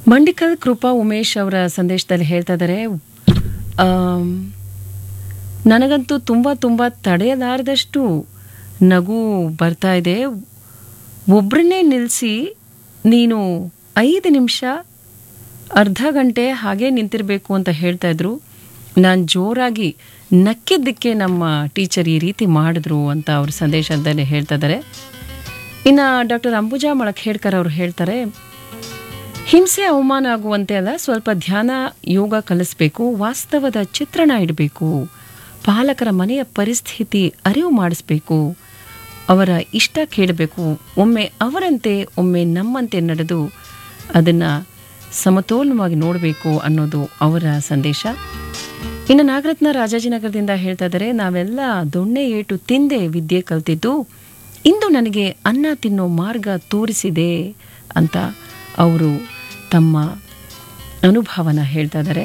ಮಂಡಿಕಲ್ ಕೃಪಾ ಉಮೇಶ್ ಅವರ ಸಂದೇಶದಲ್ಲಿ ಹೇಳ್ತಾ ಇದ್ದಾರೆ ಆಮ್, ನನಗಂತೂ ತುಂಬ ತುಂಬ ತಡೆಯಲಾರದಷ್ಟು ನಗು ಬರ್ತಾ ಇದೆ ಒಬ್ಬರನ್ನೇ ನಿಲ್ಲಿಸಿ ನೀನು ಐದು ನಿಮಿಷ ಅರ್ಧ ಗಂಟೆ ಹಾಗೆ ನಿಂತಿರಬೇಕು ಅಂತ ಹೇಳ್ತಾ ಇದ್ರು ನಾನು ಜೋರಾಗಿ ನಕ್ಕಿದ್ದಕ್ಕೆ ನಮ್ಮ ಟೀಚರ್ ಈ ರೀತಿ ಮಾಡಿದ್ರು ಅಂತ ಅವ್ರ ಸಂದೇಶದಲ್ಲಿ ಹೇಳ್ತಾ ಇದ್ದಾರೆ ಇನ್ನು ಡಾಕ್ಟರ್ ಅಂಬುಜಾ ಮಳಖೇಡ್ಕರ್ ಅವರು ಹೇಳ್ತಾರೆ ಹಿಂಸೆ ಅವಮಾನ ಆಗುವಂತೆ ಅಲ್ಲ ಸ್ವಲ್ಪ ಧ್ಯಾನ ಯೋಗ ಕಲಿಸ್ಬೇಕು ವಾಸ್ತವದ ಚಿತ್ರಣ ಇಡಬೇಕು ಪಾಲಕರ ಮನೆಯ ಪರಿಸ್ಥಿತಿ ಅರಿವು ಮಾಡಿಸ್ಬೇಕು ಅವರ ಇಷ್ಟ ಕೇಳಬೇಕು ಒಮ್ಮೆ ಅವರಂತೆ ಒಮ್ಮೆ ನಮ್ಮಂತೆ ನಡೆದು ಅದನ್ನು ಸಮತೋಲನವಾಗಿ ನೋಡಬೇಕು ಅನ್ನೋದು ಅವರ ಸಂದೇಶ ಇನ್ನು ನಾಗರತ್ನ ರಾಜಾಜಿನಗರದಿಂದ ಹೇಳ್ತಾ ಇದ್ದಾರೆ ನಾವೆಲ್ಲ ದೊಣ್ಣೆ ಏಟು ತಿಂದೆ ವಿದ್ಯೆ ಕಲ್ತಿದ್ದು ಇಂದು ನನಗೆ ಅನ್ನ ತಿನ್ನೋ ಮಾರ್ಗ ತೋರಿಸಿದೆ ಅಂತ ಅವರು ತಮ್ಮ ಅನುಭವನ ಹೇಳ್ತಾ ಇದ್ದಾರೆ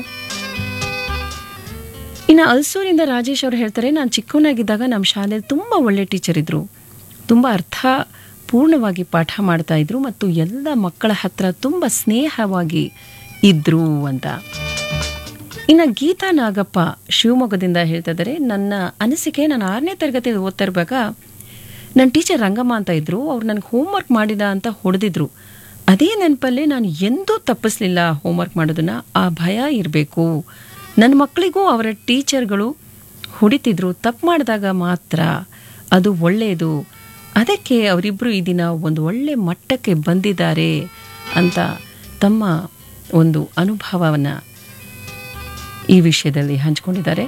ಇನ್ನು ಅಲ್ಸೂರಿಂದ ರಾಜೇಶ್ ಅವರು ಹೇಳ್ತಾರೆ ನಾನು ಚಿಕ್ಕವನಾಗಿದ್ದಾಗ ನಮ್ಮ ಶಾಲೆಯಲ್ಲಿ ತುಂಬ ಒಳ್ಳೆ ಟೀಚರ್ ಇದ್ದರು ತುಂಬ ಅರ್ಥ ಪೂರ್ಣವಾಗಿ ಪಾಠ ಮಾಡ್ತಾ ಇದ್ರು ಮತ್ತು ಎಲ್ಲ ಮಕ್ಕಳ ಹತ್ರ ತುಂಬ ಸ್ನೇಹವಾಗಿ ಇದ್ರು ಅಂತ ಇನ್ನು ಗೀತಾ ನಾಗಪ್ಪ ಶಿವಮೊಗ್ಗದಿಂದ ಹೇಳ್ತಾ ಇದ್ದಾರೆ ನನ್ನ ಅನಿಸಿಕೆ ನಾನು ಆರನೇ ತರಗತಿ ಓದ್ತಾ ಇರುವಾಗ ನನ್ನ ಟೀಚರ್ ರಂಗಮ್ಮ ಅಂತ ಇದ್ರು ಅವ್ರು ನನಗೆ ಹೋಮ್ವರ್ಕ್ ಮಾಡಿದ ಅಂತ ಹೊಡೆದಿದ್ರು ಅದೇ ನೆನಪಲ್ಲೇ ನಾನು ಎಂದೂ ತಪ್ಪಿಸ್ಲಿಲ್ಲ ಹೋಮ್ವರ್ಕ್ ಮಾಡೋದನ್ನ ಆ ಭಯ ಇರಬೇಕು ನನ್ನ ಮಕ್ಕಳಿಗೂ ಅವರ ಟೀಚರ್ಗಳು ಹೊಡಿತಿದ್ರು ತಪ್ಪು ಮಾಡಿದಾಗ ಮಾತ್ರ ಅದು ಒಳ್ಳೆಯದು ಅದಕ್ಕೆ ಅವರಿಬ್ಬರು ಈ ದಿನ ಒಂದು ಒಳ್ಳೆ ಮಟ್ಟಕ್ಕೆ ಬಂದಿದ್ದಾರೆ ಅಂತ ತಮ್ಮ ಒಂದು ಅನುಭವವನ್ನು ಈ ವಿಷಯದಲ್ಲಿ ಹಂಚಿಕೊಂಡಿದ್ದಾರೆ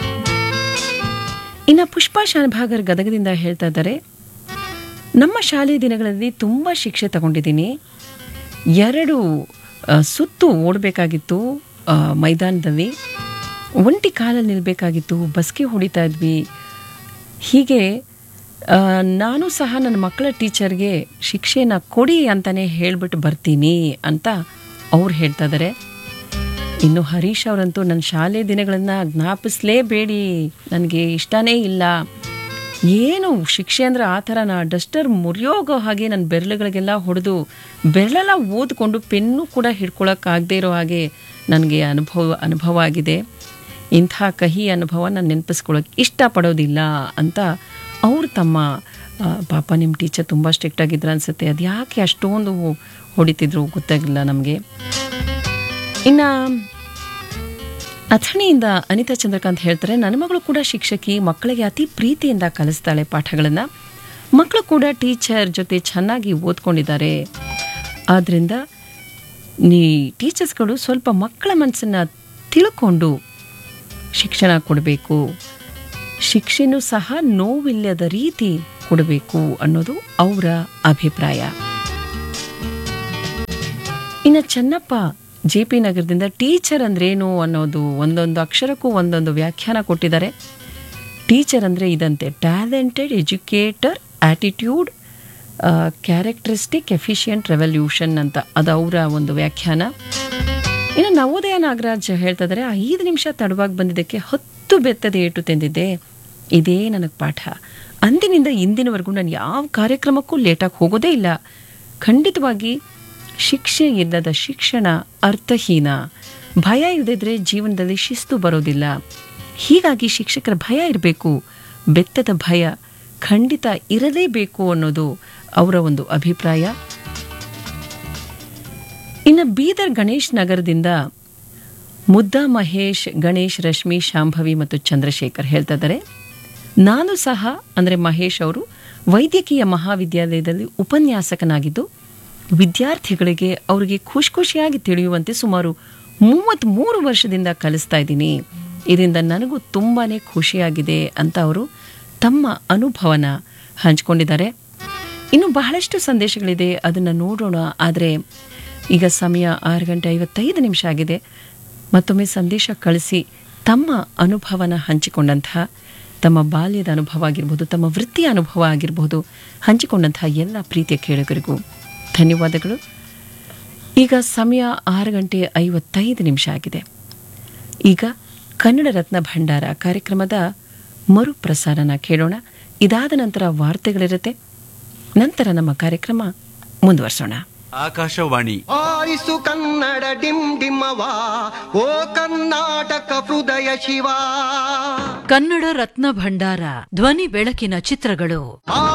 ಇನ್ನು ಪುಷ್ಪಾ ಶಾನಭಾಗರ್ ಗದಗದಿಂದ ಹೇಳ್ತಾ ಇದ್ದಾರೆ ನಮ್ಮ ಶಾಲೆ ದಿನಗಳಲ್ಲಿ ತುಂಬ ಶಿಕ್ಷೆ ತಗೊಂಡಿದ್ದೀನಿ ಎರಡು ಆ, ಸುತ್ತು ಓಡಬೇಕಾಗಿತ್ತು ಆ, ಮೈದಾನದಲ್ಲಿ ಒಂಟಿ ಕಾಲಲ್ಲಿ ನಿಲ್ಲಬೇಕಾಗಿತ್ತು ಬಸ್ಗೆ ಹೊಡಿತಾ ಇದ್ವಿ ಹೀಗೆ ಆ, ನಾನು ಸಹ ನನ್ನ ಮಕ್ಕಳ ಟೀಚರ್ಗೆ ಶಿಕ್ಷೆನ ಕೊಡಿ ಅಂತಲೇ ಹೇಳ್ಬಿಟ್ಟು ಬರ್ತೀನಿ ಅಂತ ಅವ್ರು ಹೇಳ್ತಾ ಇದ್ದಾರೆ ಇನ್ನು ಹರೀಶ್ ಅವರಂತೂ ನನ್ನ ಶಾಲೆ ದಿನಗಳನ್ನು ಜ್ಞಾಪಿಸ್ಲೇಬೇಡಿ ನನಗೆ ಇಷ್ಟನೇ ಇಲ್ಲ ಏನು ಶಿಕ್ಷೆ ಅಂದ್ರೆ ಆ ಥರ ನಾ ಡಸ್ಟರ್ ಮುರಿಯೋಗೋ ಹಾಗೆ ನನ್ನ ಬೆರಳುಗಳಿಗೆಲ್ಲ ಹೊಡೆದು ಬೆರಳೆಲ್ಲ ಓದ್ಕೊಂಡು ಪೆನ್ನು ಕೂಡ ಹಿಡ್ಕೊಳಕ್ಕಾಗದೇ ಇರೋ ಹಾಗೆ ನನಗೆ ಅನುಭವ ಅನುಭವ ಆಗಿದೆ ಇಂಥ ಕಹಿ ಅನುಭವ ನಾನು ನೆನಪಿಸ್ಕೊಳ್ಳೋಕೆ ಇಷ್ಟಪಡೋದಿಲ್ಲ ಅಂತ ಅವ್ರು ತಮ್ಮ ಆ, ಪಾಪ ನಿಮ್ಮ ಟೀಚರ್ ತುಂಬ ಸ್ಟ್ರಿಕ್ಟ್ ಆಗಿದ್ರು ಅನಿಸುತ್ತೆ ಅದು ಯಾಕೆ ಅಷ್ಟೊಂದು ಹೊಡಿತಿದ್ರು ಗೊತ್ತಾಗಿಲ್ಲ ನಮಗೆ ಇನ್ನು ಅಥಣಿಯಿಂದ ಅನಿತಾ ಚಂದ್ರಕಾಂತ್ ಹೇಳ್ತಾರೆ ನನ್ನ ಮಗಳು ಕೂಡ ಶಿಕ್ಷಕಿ ಮಕ್ಕಳಿಗೆ ಅತಿ ಪ್ರೀತಿಯಿಂದ ಕಲಿಸ್ತಾಳೆ ಪಾಠಗಳನ್ನು ಮಕ್ಕಳು ಕೂಡ ಟೀಚರ್ ಜೊತೆ ಚೆನ್ನಾಗಿ ಓದ್ಕೊಂಡಿದ್ದಾರೆ ಆದ್ದರಿಂದ ನೀ ಟೀಚರ್ಸ್ಗಳು ಸ್ವಲ್ಪ ಮಕ್ಕಳ ಮನಸ್ಸನ್ನು ತಿಳ್ಕೊಂಡು ಶಿಕ್ಷಣ ಕೊಡಬೇಕು ಶಿಕ್ಷೆನೂ ಸಹ ನೋವಿಲ್ಲದ ರೀತಿ ಕೊಡಬೇಕು ಅನ್ನೋದು ಅವರ ಅಭಿಪ್ರಾಯ ಇನ್ನು ಚೆನ್ನಪ್ಪ ಜೆ ಪಿ ನಗರದಿಂದ ಟೀಚರ್ ಅಂದ್ರೇನು ಅನ್ನೋದು ಒಂದೊಂದು ಅಕ್ಷರಕ್ಕೂ ಒಂದೊಂದು ವ್ಯಾಖ್ಯಾನ ಕೊಟ್ಟಿದ್ದಾರೆ ಟೀಚರ್ ಅಂದರೆ ಇದಂತೆ talented educator attitude characteristic efficient revolution ಅಂತ ಅದು ಅವರ ಒಂದು ವ್ಯಾಖ್ಯಾನ ಇನ್ನು ನವೋದಯ ನಾಗರಾಜ್ ಹೇಳ್ತಾ ಇದ್ದಾರೆ ಐದು ನಿಮಿಷ ತಡವಾಗಿ ಬಂದಿದ್ದಕ್ಕೆ ಹತ್ತು ಬೆತ್ತದ ಏಟು ತಿಂದಿದ್ದೆ ಇದೇ ನನಗೆ ಪಾಠ ಅಂದಿನಿಂದ ಇಂದಿನವರೆಗೂ ನಾನು ಯಾವ ಕಾರ್ಯಕ್ರಮಕ್ಕೂ ಲೇಟಾಗಿ ಹೋಗೋದೇ ಇಲ್ಲ ಖಂಡಿತವಾಗಿ ಶಿಕ್ಷೆ ಇಲ್ಲದ ಶಿಕ್ಷಣ ಅರ್ಥಹೀನ ಭಯ ಇಲ್ಲದಿದ್ರೆ ಜೀವನದಲ್ಲಿ ಶಿಸ್ತು ಬರೋದಿಲ್ಲ ಹೀಗಾಗಿ ಶಿಕ್ಷಕರ ಭಯ ಇರಬೇಕು ಬೆತ್ತದ ಭಯ ಖಂಡಿತ ಇರಲೇಬೇಕು ಅನ್ನೋದು ಅವರ ಒಂದು ಅಭಿಪ್ರಾಯ ಇನ್ನು ಬೀದರ್ ಗಣೇಶ್ ನಗರದಿಂದ ಮುದ್ದಾ ಮಹೇಶ್ ಗಣೇಶ್ ರಶ್ಮಿ ಶಾಂಭವಿ ಮತ್ತು ಚಂದ್ರಶೇಖರ್ ಹೇಳ್ತಾ ಇದ್ದಾರೆ ನಾನು ಸಹ ಅಂದರೆ ಮಹೇಶ್ ಅವರು ವೈದ್ಯಕೀಯ ಮಹಾವಿದ್ಯಾಲಯದಲ್ಲಿ ಉಪನ್ಯಾಸಕನಾಗಿದ್ದು ವಿದ್ಯಾರ್ಥಿಗಳಿಗೆ ಅವರಿಗೆ ಖುಷಿ ಖುಷಿಯಾಗಿ ತಿಳಿಯುವಂತೆ ಸುಮಾರು ಮೂವತ್ತ್ಮೂರು ವರ್ಷದಿಂದ ಕಲಿಸ್ತಾ ಇದ್ದೀನಿ ಇದರಿಂದ ನನಗೂ ತುಂಬಾ ಖುಷಿಯಾಗಿದೆ ಅಂತ ಅವರು ತಮ್ಮ ಅನುಭವನ ಹಂಚ್ಕೊಂಡಿದ್ದಾರೆ ಇನ್ನು ಬಹಳಷ್ಟು ಸಂದೇಶಗಳಿದೆ ಅದನ್ನು ನೋಡೋಣ ಆದರೆ ಈಗ ಸಮಯ ಆರು ಗಂಟೆ ಐವತ್ತೈದು ನಿಮಿಷ ಆಗಿದೆ ಮತ್ತೊಮ್ಮೆ ಸಂದೇಶ ಕಳಿಸಿ ತಮ್ಮ ಅನುಭವನ ಹಂಚಿಕೊಂಡಂತಹ ತಮ್ಮ ಬಾಲ್ಯದ ಅನುಭವ ಆಗಿರ್ಬೋದು ತಮ್ಮ ವೃತ್ತಿಯ ಅನುಭವ ಆಗಿರ್ಬೋದು ಹಂಚಿಕೊಂಡಂತಹ ಎಲ್ಲ ಪ್ರೀತಿಯ ಕೇಳುಗರಿಗೂ ಧನ್ಯವಾದಗಳು ಈಗ ಸಮಯ ಆರು ಗಂಟೆ ಐವತ್ತೈದು ನಿಮಿಷ ಆಗಿದೆ ಈಗ ಕನ್ನಡ ರತ್ನ ಭಂಡಾರ ಕಾರ್ಯಕ್ರಮದ ಮರುಪ್ರಸಾರನ ಕೇಳೋಣ ಇದಾದ ನಂತರ ವಾರ್ತೆಗಳಿರುತ್ತೆ ನಂತರ ನಮ್ಮ ಕಾರ್ಯಕ್ರಮ ಮುಂದುವರಿಸೋಣ ಆಕಾಶವಾಣಿ ಆರಿಸು ಕನ್ನಡ ಡಿಮ್ ಡಿಮ್ಮವ ಓ ಕರ್ನಾಟಕ ಹೃದಯ ಶಿವ ಕನ್ನಡ ರತ್ನ ಭಂಡಾರ ಧ್ವನಿ ಬೆಳಕಿನ ಚಿತ್ರಗಳು